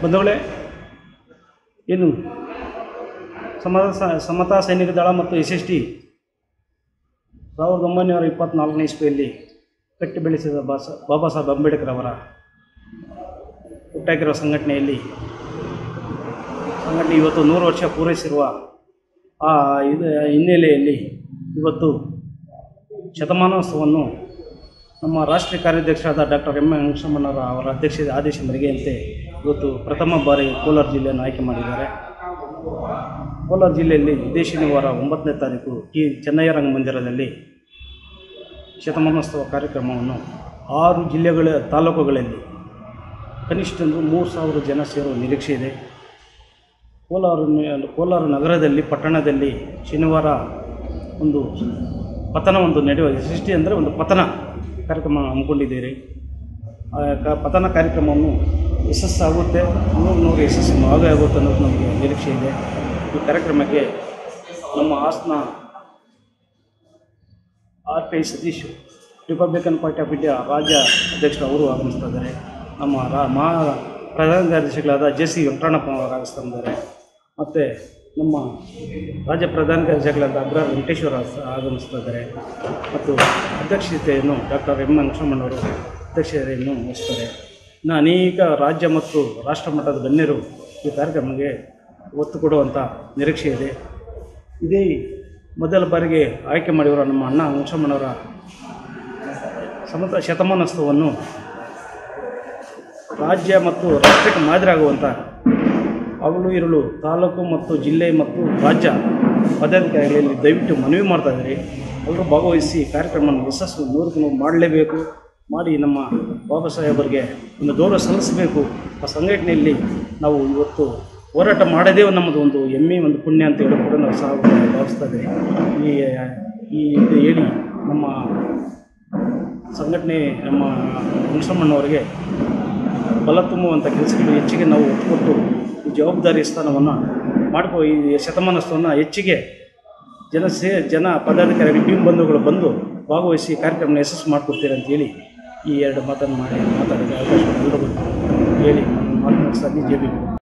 ಬಂಧುಗಳೇ ಏನು ಸಮತ ಸ- ಸಮತಾ ಸೈನಿಕ ದಳ ಮತ್ತು ಎಸ್ ಎಸ್ ಟಿ ಸಾವಿರದ ಒಂಬೈನೂರ ಇಪ್ಪತ್ತ್ನಾಲ್ಕನೇ ಇಸ್ವಿಯಲ್ಲಿ ಕಟ್ಟಿ ಬೆಳೆಸಿದ ಬಾಸ ಬಾಬಾ ಸಾಹೇಬ್ ಅಂಬೇಡ್ಕರ್ ಅವರ ಹುಟ್ಟಾಕಿರುವ ಸಂಘಟನೆಯಲ್ಲಿ ಸಂಘಟನೆ ಇವತ್ತು ನೂರು ವರ್ಷ ಪೂರೈಸಿರುವ ಆ ಇದು ಹಿನ್ನೆಲೆಯಲ್ಲಿ ಇವತ್ತು ಶತಮಾನೋತ್ಸವವನ್ನು ನಮ್ಮ ರಾಷ್ಟ್ರೀಯ ಕಾರ್ಯಾಧ್ಯಕ್ಷರಾದ ಡಾಕ್ಟರ್ ಎಂ ಎಂ ವೆಂಕಟರಮಣ್ಣವರ ಅವರ ಅಧ್ಯಕ್ಷ ಆದೇಶ ಮೇರೆಗೆಯಂತೆ ಇವತ್ತು ಪ್ರಥಮ ಬಾರಿ ಕೋಲಾರ ಜಿಲ್ಲೆಯನ್ನು ಆಯ್ಕೆ ಮಾಡಿದ್ದಾರೆ ಕೋಲಾರ ಜಿಲ್ಲೆಯಲ್ಲಿ ವಿದೇಶಿ ವಾರ ಒಂಬತ್ತನೇ ತಾರೀಕು ಟಿ ಚೆನ್ನಯ್ಯ ರಂಗಮಂದಿರದಲ್ಲಿ ಶತಮಾನೋತ್ಸವ ಕಾರ್ಯಕ್ರಮವನ್ನು ಆರು ಜಿಲ್ಲೆಗಳ ತಾಲೂಕುಗಳಲ್ಲಿ ಕನಿಷ್ಠ ಒಂದು ಮೂರು ಸಾವಿರ ಜನ ಸೇರುವ ನಿರೀಕ್ಷೆ ಇದೆ ಕೋಲಾರ ನ- ಕೋಲಾರ ನಗರದಲ್ಲಿ ಪಟ್ಟಣದಲ್ಲಿ ಶನಿವಾರ ಒಂದು ಪತನ ಒಂದು ನಡೆಯುವ ಸೃಷ್ಟಿ ಅಂದರೆ ಒಂದು ಪತನ ಕಾರ್ಯಕ್ರಮ ಹಮ್ಮಿಕೊಂಡಿದ್ದೀರಿ ಆ ಕ- ಪತನ ಕಾರ್ಯಕ್ರಮವನ್ನು ಯಶಸ್ಸಾಗುತ್ತೆ ನೂರು ನೂರು ಯಶಸ್ಸು ಆಗೇ ಆಗುತ್ತೆ ಅನ್ನೋದು ನಮಗೆ ನಿರೀಕ್ಷೆ ಇದೆ ಈ ಕಾರ್ಯಕ್ರಮಕ್ಕೆ ನಮ್ಮ Hassan R P I Satish Republican Party of India ರಾಜ್ಯ ಅಧ್ಯಕ್ಷರು ಅವರು ಆಗಮಿಸ್ತಾ ಇದ್ದಾರೆ ನಮ್ಮ ರಾ ಮಹಾ ಪ್ರಧಾನ ಕಾರ್ಯದರ್ಶಿಗಳಾದ ಜೆ ಸಿ ವೆಂಕಟಣ್ಣಪ್ಪ ಅವರು ಆಗಮಿಸ್ತಾ ಇದ್ದಾರೆ ಮತ್ತು ನಮ್ಮ ರಾಜ್ಯ ಪ್ರಧಾನ ಕಾರ್ಯದರ್ಶಿಗಳಾದ ಅಗ್ರ ವೆಂಕಟೇಶ್ವರ ಸ- ಆಗಮಿಸ್ತಾ ಇದ್ದಾರೆ ಮತ್ತು ಅಧ್ಯಕ್ಷತೆಯನ್ನು ಡಾಕ್ಟರ್ ಎಂ ವೆಂಕಟರಮಣ್ಣವರು ಅಧ್ಯಕ್ಷತೆಯನ್ನು ವಹಿಸ್ತಾರೆ ಇನ್ನು ಅನೇಕ ರಾಜ್ಯ ಮತ್ತು ರಾಷ್ಟ್ರ ಮಟ್ಟದ ಗಣ್ಯರು ಈ ಕಾರ್ಯಕ್ರಮಕ್ಕೆ ಒತ್ತು ಕೊಡುವಂಥ ನಿರೀಕ್ಷೆ ಇದೆ ಇದೇ ಮೊದಲ ಬಾರಿಗೆ ಆಯ್ಕೆ ಮಾಡಿರುವ ನಮ್ಮ ಅಣ್ಣ ವೆಂಕಟರಮಣ್ಣವರ ಸಮತ ಶತಮಾನೋತ್ಸವವನ್ನು ರಾಜ್ಯ ಮತ್ತು ರಾಷ್ಟ್ರಕ್ಕೆ ಮಾದರಿಯಾಗುವಂಥ ಹಗಲು ಇರುಳು ತಾಲೂಕು ಮತ್ತು ಜಿಲ್ಲೆ ಮತ್ತು ರಾಜ್ಯ ಪದಾಧಿಕಾರಿಗಳಲ್ಲಿ ದಯವಿಟ್ಟು ಮನವಿ ಮಾಡ್ತಾ ಇದ್ದಾರೆ ಎಲ್ಲರೂ ಭಾಗವಹಿಸಿ ಕಾರ್ಯಕ್ರಮವನ್ನು ಯಶಸ್ಸು ನೂರಕ್ಕೆ ನೂರು ಮಾಡಲೇಬೇಕು ಮಾಡಿ ನಮ್ಮ ಬಾಬಾ ಸಾಹೇಬರಿಗೆ ಒಂದು ಗೌರವ ಸಲ್ಲಿಸಬೇಕು ಆ ಸಂಘಟನೆಯಲ್ಲಿ ನಾವು ಇವತ್ತು ಹೋರಾಟ ಮಾಡದೇ ನಮ್ಮದು ಒಂದು ಹೆಮ್ಮೆ ಒಂದು ಪುಣ್ಯ ಅಂತ ಹೇಳಿ ಕೂಡ ನಾವು ಸಹ ಭಾವಿಸ್ತಾ ಇದ್ದೇವೆ ಈ ಈ ಇದು ಹೇಳಿ ನಮ್ಮ ಸಂಘಟನೆ ನಮ್ಮ ಹುಣಸಮ್ಮಣ್ಣವರಿಗೆ ಬಲ ತುಂಬುವಂಥ ಕೆಲಸಗಳು ಹೆಚ್ಚಿಗೆ ನಾವು ಒತ್ತು ಕೊಟ್ಟು ಈ ಜವಾಬ್ದಾರಿ ಸ್ಥಾನವನ್ನು ಮಾಡ್ಕೋ ಈ ಶತಮಾನೋತ್ಸವವನ್ನು ಹೆಚ್ಚಿಗೆ ಜನ ಸೇ ಜನ ಪದಾಧಿಕಾರಿಗಳು ಟೀಮ್ ಬಂಧುಗಳು ಬಂದು ಭಾಗವಹಿಸಿ ಕಾರ್ಯಕ್ರಮ ಯಶಸ್ಸು ಮಾಡಿಕೊಡ್ತೀರಿ ಅಂತೇಳಿ ಈ ಎರಡು ಮಾತನ್ನು ಮಾಡಿ ಮಾತಾಡೋಕ್ಕೆ ಅವಕಾಶ ಎಲ್ಲರಿಗೂ ಹೇಳಿ ನಾನು ಮಾತು ಮುಗಿಸ್ತಾ ಜೆ ಬಿ